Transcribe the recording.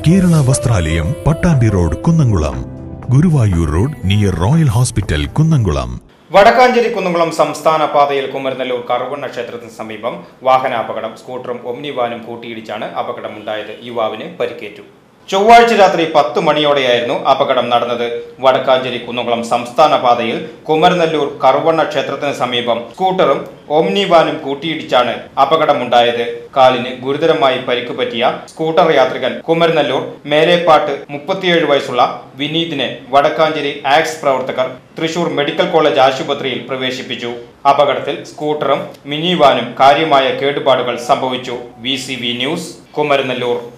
Kerala Vasthralayam Pattambi road Kunnamkulam Guruvayur road near royal hospital Kunnamkulam Vadakkanchery Kunnamkulam സംസ്ഥാന പാതയിൽ കുമരനെല്ലൂർ കറുവണ്ണ ക്ഷേത്രത്തിന് സമീപം വാഹനാപകടം സ്കൂട്ടറും ഒമ്നി വാനും കൂട്ടിയിടിച്ചാണ് അപകടമുണ്ടായത് യുവാവിന് പരിക്കേറ്റു ചൊവ്വാഴ്ച രാത്രി പത്ത് മണിയോടെയായിരുന്നു അപകടം നടന്നത് വടക്കാഞ്ചേരി കുന്നുകുളം സംസ്ഥാന പാതയിൽ കുമരനെല്ലൂർ കറുവണ്ണ ക്ഷേത്രത്തിന് സമീപം സ്കൂട്ടറും ഓംനി വാനും കൂട്ടിയിടിച്ചാണ് അപകടമുണ്ടായത് കാലിന് ഗുരുതരമായി പരിക്ക് പറ്റിയ സ്കൂട്ടർ യാത്രികൻ കുമരനെല്ലൂർ മേലേപ്പാട്ട് മുപ്പത്തിയേഴ് വയസ്സുള്ള വിനീതിനെ വടക്കാഞ്ചേരി ആക്സ് പ്രവർത്തകർ തൃശൂർ മെഡിക്കൽ കോളേജ് ആശുപത്രിയിൽ പ്രവേശിപ്പിച്ചു അപകടത്തിൽ സ്കൂട്ടറും മിനി വാനും കാര്യമായ കേടുപാടുകൾ സംഭവിച്ചു വി ന്യൂസ് കുമരനെല്ലൂർ